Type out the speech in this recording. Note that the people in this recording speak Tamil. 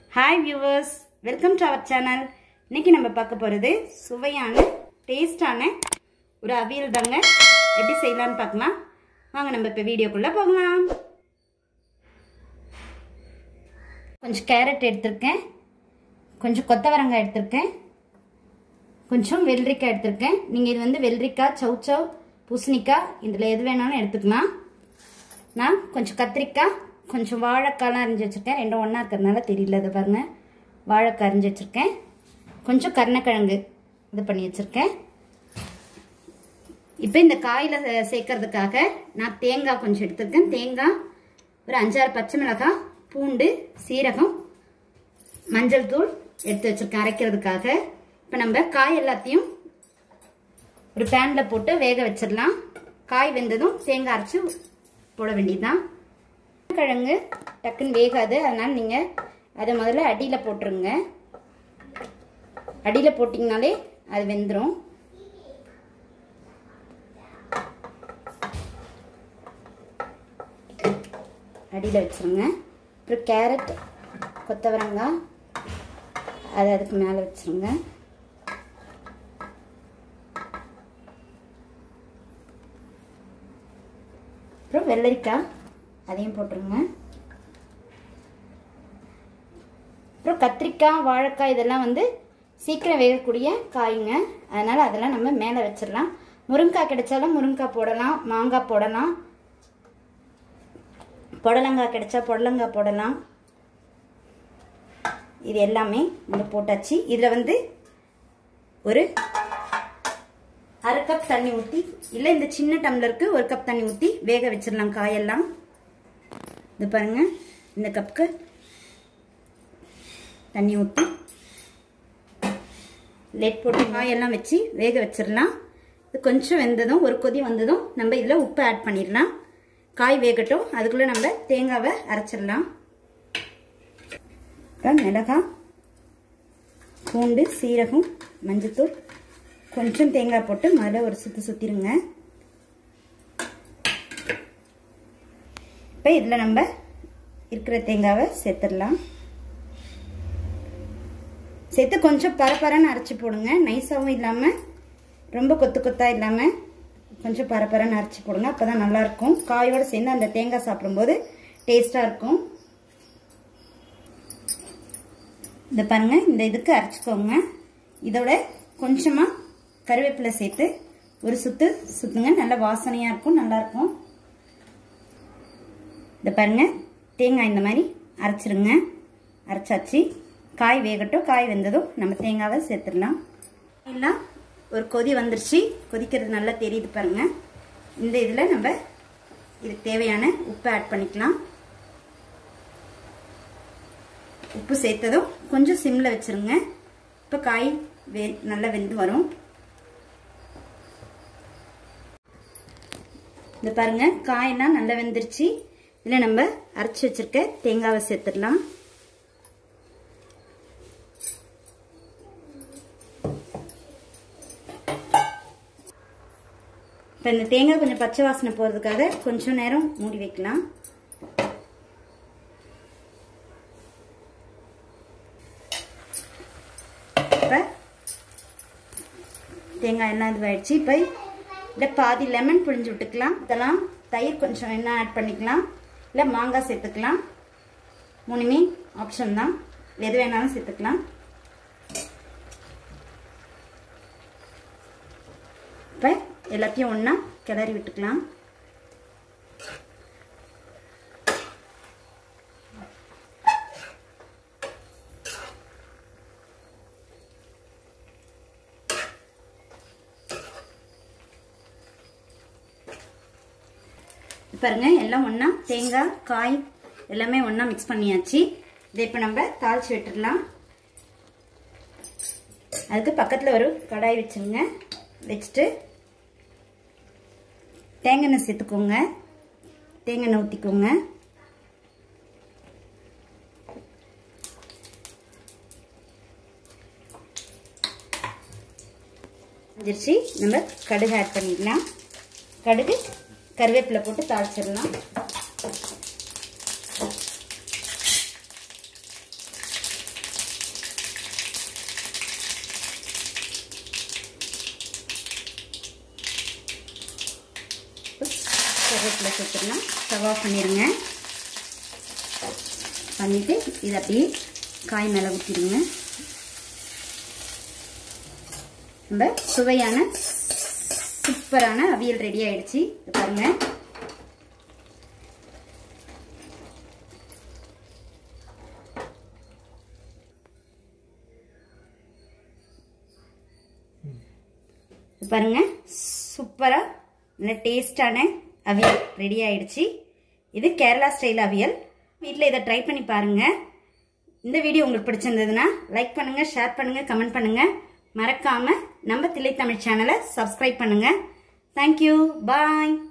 hi viewers welcome to our channel இன்னைக்கு நம்ம பார்க்க போகிறது சுவையான டேஸ்டான ஒரு அவியல் தாங்க எப்படி செய்யலாம்னு பார்க்கலாம் வாங்க நம்ம இப்போ வீடியோக்குள்ளே போகலாம் கொஞ்சம் கேரட் எடுத்திருக்கேன் கொஞ்சம் கொத்தவரங்காய் எடுத்திருக்கேன் கொஞ்சம் வெள்ளரிக்காய் எடுத்திருக்கேன் நீங்கள் இது வந்து வெள்ளரிக்காய் சௌச்சவ் பூசணிக்காய் இதில் எது வேணாலும் எடுத்துக்கலாம் நான் கொஞ்சம் கத்திரிக்காய் கொஞ்சம் வாழைக்காய்லாம் அரிஞ்சு வச்சுருக்கேன் ரெண்டும் ஒன்றா இருக்கிறதுனால தெரியல அதை பாருங்கள் வாழைக்காய் அரிஞ்சு வச்சுருக்கேன் கொஞ்சம் கருணக்கிழங்கு இது பண்ணி வச்சுருக்கேன் இப்போ இந்த காயில் சேர்க்கறதுக்காக நான் தேங்காய் கொஞ்சம் எடுத்திருக்கேன் தேங்காய் ஒரு அஞ்சாறு பச்சை மிளகாய் பூண்டு சீரகம் மஞ்சள் தூள் எடுத்து வச்சுருக்கேன் அரைக்கிறதுக்காக இப்போ நம்ம காய் எல்லாத்தையும் ஒரு பேனில் போட்டு வேக வச்சிடலாம் காய் வெந்ததும் தேங்காய் அரைச்சி போட வேண்டியதுதான் கிழங்கு டக்குன்னு வேகாது அதனால் நீங்கள் அதை முதல்ல அடியில் போட்டுருங்க அடியில் போட்டிங்கனாலே அது வெந்துடும் அடியில் வச்சுருங்க அப்புறம் கேரட் கொத்தவரங்காய் அதை அதுக்கு மேலே வச்சுருங்க அப்புறம் வெள்ளரிக்காய் அதையும் போட்டுருங்க அப்புறம் கத்திரிக்காய் வாழைக்காய் இதெல்லாம் வந்து சீக்கிரம் வேகக்கூடிய காய்ங்க அதனால் அதெல்லாம் நம்ம மேலே வச்சிடலாம் முருங்காய் கிடைச்சாலும் முருங்காய் போடலாம் மாங்காய் போடலாம் புடலங்காய் கிடைச்சா புடலங்காய் போடலாம் இது எல்லாமே நம்ம போட்டாச்சு இதில் வந்து ஒரு அரை கப் தண்ணி ஊற்றி இல்லை இந்த சின்ன டம்ளருக்கு ஒரு கப் தண்ணி ஊற்றி வேக வச்சிடலாம் காயெல்லாம் இது பாருங்க இந்த கப்புக்கு தண்ணி ஊற்றி லெட் போட்டு காயெல்லாம் வச்சு வேக வச்சிடலாம் இது கொஞ்சம் வெந்ததும் ஒரு கொதி வந்ததும் நம்ம இதில் உப்பு ஆட் பண்ணிடலாம் காய் வேகட்டும் அதுக்குள்ளே நம்ம தேங்காவை அரைச்சிடலாம் மிளகாய் பூண்டு சீரகம் மஞ்சத்தூள் கொஞ்சம் தேங்காய் போட்டு முதல்ல ஒரு சுற்றி சுற்றிடுங்க இப்போ இதில் நம்ம இருக்கிற தேங்காவை சேர்த்துடலாம் சேர்த்து கொஞ்சம் பரப்பரன்னு அரைச்சி போடுங்க நைஸாகவும் இல்லாமல் ரொம்ப கொத்து கொத்தாக இல்லாமல் கொஞ்சம் பரப்பரன்னு அரைச்சி போடுங்க அப்போ தான் நல்லாயிருக்கும் காயோடு சேர்ந்து அந்த தேங்காய் சாப்பிடும்போது டேஸ்ட்டாக இருக்கும் இந்த பாருங்கள் இந்த இதுக்கு அரைச்சிக்கோங்க இதோட கொஞ்சமாக கருவேப்பிலை சேர்த்து ஒரு சுத்து சுத்துங்க நல்ல வாசனையாக இருக்கும் நல்லாயிருக்கும் இந்த பாருங்க தேங்காய் இந்த மாதிரி அரைச்சிருங்க அரைச்சாச்சு காய் வேகட்டும் காய் வெந்ததும் நம்ம தேங்காவை சேர்த்துடலாம் எல்லாம் ஒரு கொதி வந்துருச்சு கொதிக்கிறது நல்லா தெரியுது பாருங்க இந்த இதில் நம்ம இதுக்கு தேவையான உப்பை ஆட் பண்ணிக்கலாம் உப்பு சேர்த்ததும் கொஞ்சம் சிம்மில் வச்சுருங்க இப்போ காய் வே நல்லா வெந்து வரும் இந்த பாருங்க காயெல்லாம் நல்லா வெந்துருச்சு இதில் நம்ம அரைச்சி வச்சிருக்க தேங்காவை சேர்த்துடலாம் இப்போ இந்த தேங்காய் கொஞ்சம் பச்சை வாசனை போகிறதுக்காக கொஞ்சம் நேரம் மூடி வைக்கலாம் இப்போ தேங்காய் எல்லாம் இதுவாயிடுச்சு இப்போ இல்லை பாதி லெமன் புழிஞ்சு விட்டுக்கலாம் இதெல்லாம் தயிர் கொஞ்சம் என்ன ஆட் பண்ணிக்கலாம் இல்லை மாங்காய் சேர்த்துக்கலாம் மூணுமே ஆப்ஷன் தான் எது வேணாலும் சேர்த்துக்கலாம் இப்போ எல்லாத்தையும் ஒன்றா கிளறி விட்டுக்கலாம் பாருங்க எல்லாம் ஒன்றா தேங்காய் காய் எல்லாமே ஒன்றா மிக்ஸ் பண்ணியாச்சு இதை இப்போ நம்ம தாளிச்சு விட்டுடலாம் அதுக்கு பக்கத்தில் ஒரு கடாய் வச்சுங்க வச்சுட்டு தேங்காய் சேர்த்துக்கோங்க தேங்காய் ஊற்றிக்கோங்க வந்துருச்சு நம்ம கடுகு ஆட் பண்ணிக்கலாம் கடுகு கருவேப்பிலை போட்டு தாளிச்சிடலாம் கருவேப்பிலை சேர்த்துடலாம் ஸ்டவ் ஆஃப் பண்ணிடுங்க பண்ணிவிட்டு இதை அப்படியே காய் மேலே ஊற்றிடுங்க நம்ம சுவையான சூப்பரான அவியல் ரெடி ஆயிடுச்சு இது பாருங்க இது பாருங்க சூப்பரா நல்ல டேஸ்டான அவியல் ரெடி ஆயிடுச்சு இது கேரளா ஸ்டைல் அவியல் வீட்டில் இதை ட்ரை பண்ணி பாருங்க இந்த வீடியோ உங்களுக்கு பிடிச்சிருந்ததுன்னா லைக் பண்ணுங்க ஷேர் பண்ணுங்க கமெண்ட் பண்ணுங்க மறக்காம நம்ம தில்லை தமிழ் சேனலை சப்ஸ்கிரைப் பண்ணுங்க தேங்க்யூ பாய்